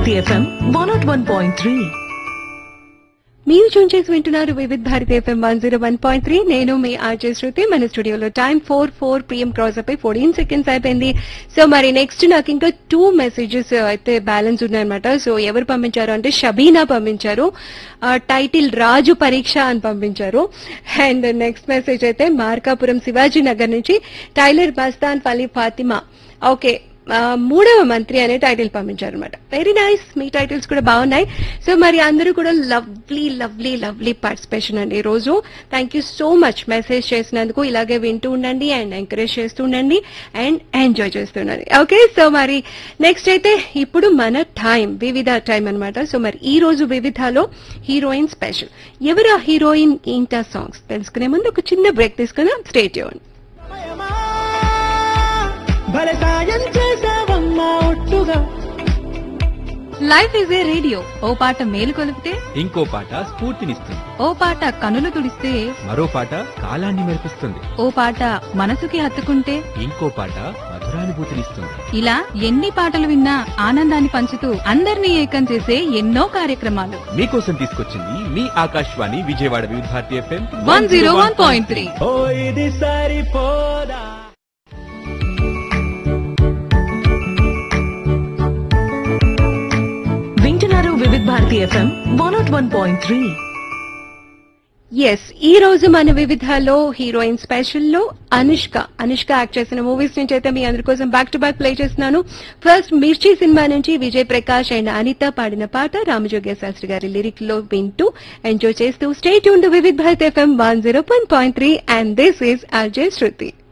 Bharati FM one naught one point three మీరు tune చేసి వింటున్నారు Vividh Bharati FM one zero one point three నేను మీ ఆర్జే శృతి మన స్టూడియోలో time four four PM cross అయిపోయి ఫోర్టీన్ సెకండ్స్ అయిపోయింది సో మరి నెక్స్ట్ నాకు ఇంకా టూ మెసేజెస్ అయితే బ్యాలెన్స్ ఉన్నాయన్నమాట సో ఎవరు పంపించారు అంటే షబీనా పంపించారు ఆ, టైటిల్ రాజు పరీక్ష అని పంపించారు అండ్ నెక్స్ట్ మెసేజ్ అయితే మార్కాపురం శివాజీ నగర్ నుంచి టైలర్ మస్తాన్ ఫలీ ఫాతిమా ఓకే ఆ, మూడవ మంత్రి అనే టైటిల్ పంపించారు అనమాట వెరీ నైస్ మీ టైటిల్స్ కూడా బాగున్నాయి సో మరి అందరూ కూడా లవ్లీ లవ్లీ లవ్లీ పార్టిసిపేషన్ అండి ఈ రోజు thank you so much message చేసినందుకు ఇలాగే వింటూ ఉండండి అండ్ ఎంకరేజ్ చేస్తూ ఉండండి అండ్ ఎంజాయ్ చేస్తూ ఉండండి ఓకే సో మరి నెక్స్ట్ అయితే ఇప్పుడు మన టైం వివిధ టైం అన్నమాట సో మరి ఈ రోజు వివిధలో హీరోయిన్ స్పెషల్ ఎవరు ఆ హీరోయిన్ ఇంటా సాంగ్స్ తెలుసుకునే ముందు ఒక చిన్న బ్రేక్ తీసుకుందాం స్టేట్ చేయండి సమయమా, భలే సాయం చేసావమ్మా ఒట్టుగా లైఫ్ ఈజ్ ఏ రేడియో ఓ పాట మేలు కొలిపితే ఇంకో పాట స్ఫూర్తినిస్తుంది ఓ పాట కనులు తుడిస్తే మరో పాట కాలాన్ని మెరిపిస్తుంది ఓ పాట మనసుకి హత్తుకుంటే ఇంకో పాట మధురానుభూతినిస్తుంది ఇలా ఎన్ని పాటలు విన్నా ఆనందాన్ని పంచుతూ అందరినీ ఏకం చేసే ఎన్నో కార్యక్రమాలు మీకోసం తీసుకొచ్చింది మీ Akashvani Vijayawada Vividh Bharati FM one zero one point three ఓ ఇది సరిపోదా వింటున్నారు Vividh Bharati FM one naught one point three yes ఈ రోజు మన వివిధలో హీరోయిన్ స్పెషల్ లో అనుష్క అనుష్క యాక్ట్ చేసిన మూవీస్ నుంచి అయితే మీ అందరి కోసం బ్యాక్ టు బ్యాక్ ప్లే చేస్తున్నాను ఫస్ట్ మిర్చి సినిమా నుంచి విజయ్ ప్రకాష్ అండ్ అనిత పాడిన పాట రామజోగ్య శాస్త్రి గారి లిరిక్ లో వింటూ ఎంజాయ్ చేస్తూ స్టేట్ యూన్ to Vividh Bharat FM one zero one point three and this is Ajay Shruti